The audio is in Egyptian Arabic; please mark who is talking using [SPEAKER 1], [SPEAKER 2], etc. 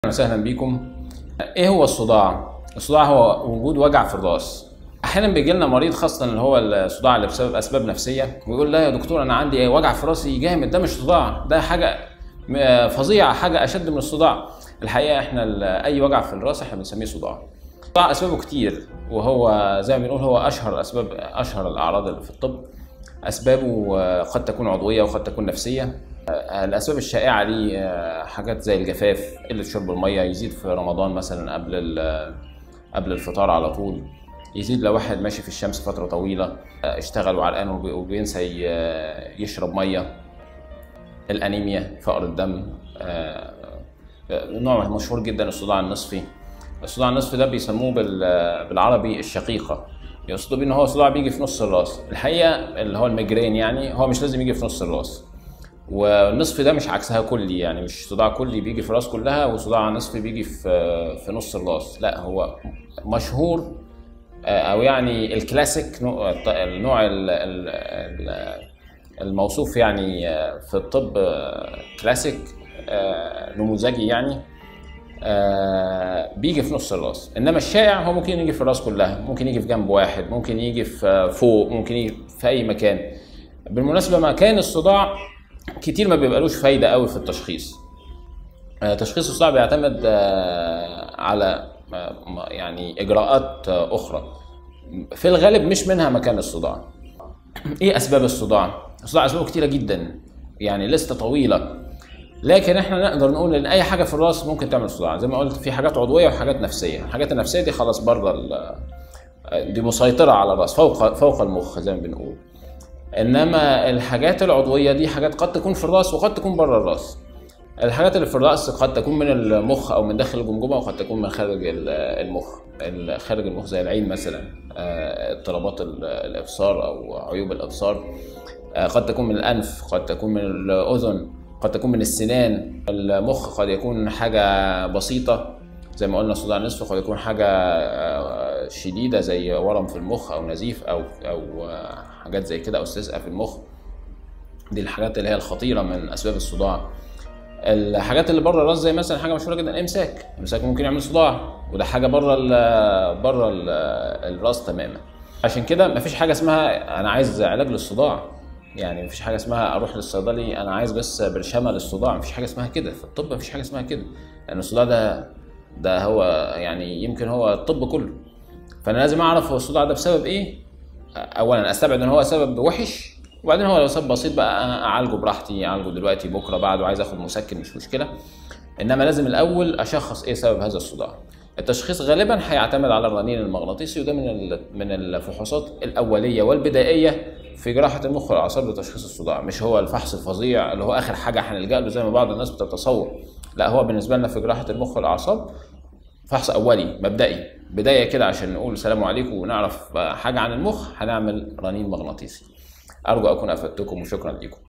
[SPEAKER 1] وسهلا بيكم ايه هو الصداع الصداع هو وجود وجع في الراس احيانا بيجي لنا مريض خاصه اللي هو الصداع اللي بسبب اسباب نفسيه ويقول لا يا دكتور انا عندي وجع في راسي جامد ده مش صداع ده حاجه م- فظيعه حاجه اشد من الصداع الحقيقه احنا ال- اي وجع في الراس احنا بنسميه صداع الصداع اسبابه كتير وهو زي ما بنقول هو اشهر اسباب اشهر الاعراض اللي في الطب اسبابه آه، قد تكون عضويه وقد تكون نفسيه آه، الاسباب الشائعه ليه آه، حاجات زي الجفاف قله شرب الميه يزيد في رمضان مثلا قبل ال- قبل الفطار على طول يزيد لو واحد ماشي في الشمس فتره طويله آه، اشتغل وعرقان وبي- وبينسى ي- يشرب ميه الانيميا فقر الدم آه، آه، نوع مشهور جدا الصداع النصفي الصداع النصفي ده بيسموه بال- بالعربي الشقيقه يقصدوا بيه ان هو صداع بيجي في نص الراس الحقيقه اللي هو الميجرين يعني هو مش لازم يجي في نص الراس والنصف ده مش عكسها كلي يعني مش صداع كلي بيجي في الراس كلها وصداع نصفي بيجي في في نص الراس لا هو مشهور آه، او يعني الكلاسيك نوع- النوع ال- ال- ال- الموصوف يعني آه، في الطب آه، كلاسيك آه، نموذجي يعني آه، بيجي في نص الراس انما الشائع هو ممكن يجي في الراس كلها ممكن يجي في جنب واحد ممكن يجي في فوق ممكن يجي في اي مكان بالمناسبه مكان الصداع كتير ما بيبقالوش فايده قوي في التشخيص آه، تشخيص الصداع بيعتمد آه، على آه، م- يعني اجراءات آه، اخرى في الغالب مش منها مكان الصداع ايه اسباب الصداع الصداع اسبابه كتيره جدا يعني لسته طويله لكن احنا نقدر نقول ان اي حاجه في الراس ممكن تعمل صداع زي ما قلت في حاجات عضويه وحاجات نفسيه الحاجات النفسيه دي خلاص بره ال- دي مسيطره على الراس فوق فوق المخ زي ما بنقول انما الحاجات العضويه دي حاجات قد تكون في الراس وقد تكون بره الراس الحاجات اللي في الراس قد تكون من المخ او من داخل الجمجمه وقد تكون من خارج ال- المخ ال- خارج المخ زي العين مثلا آه، اضطرابات ال- الابصار او عيوب الابصار آه، قد تكون من الانف قد تكون من الاذن قد تكون من السنان المخ قد يكون حاجه بسيطه زي ما قلنا صداع النصف قد يكون حاجه آه، شديده زي ورم في المخ او نزيف او او آه، حاجات زي كده او استسقاء في المخ دي الحاجات اللي هي الخطيره من اسباب الصداع الحاجات اللي بره الراس زي مثلا حاجه مشهوره جدا الامساك الامساك ممكن يعمل صداع وده حاجه بره ال بره ال الراس تماما عشان كده مفيش حاجه اسمها انا عايز علاج للصداع يعني مفيش حاجه اسمها اروح للصيدلي انا عايز بس برشامه للصداع مفيش حاجه اسمها كده في الطب مفيش حاجه اسمها كده لان الصداع ده ده هو يعني يمكن هو الطب كله فانا لازم اعرف هو الصداع ده بسبب ايه اولا استبعد ان هو سبب وحش وبعدين هو لو سبب بسيط بقى أنا اعالجه براحتي اعالجه دلوقتي بكره بعده عايز اخد مسكن مش مشكله انما لازم الاول اشخص ايه سبب هذا الصداع التشخيص غالبا هيعتمد على الرنين المغناطيسي وده من ال- من الفحوصات الاوليه والبدائيه في جراحه المخ والاعصاب لتشخيص الصداع مش هو الفحص الفظيع اللي هو اخر حاجه هنلجا له زي ما بعض الناس بتتصور لا هو بالنسبه لنا في جراحه المخ والاعصاب فحص اولي مبدئي بدايه كده عشان نقول سلام عليكم ونعرف حاجه عن المخ هنعمل رنين مغناطيسي ارجو اكون افدتكم وشكرا لكم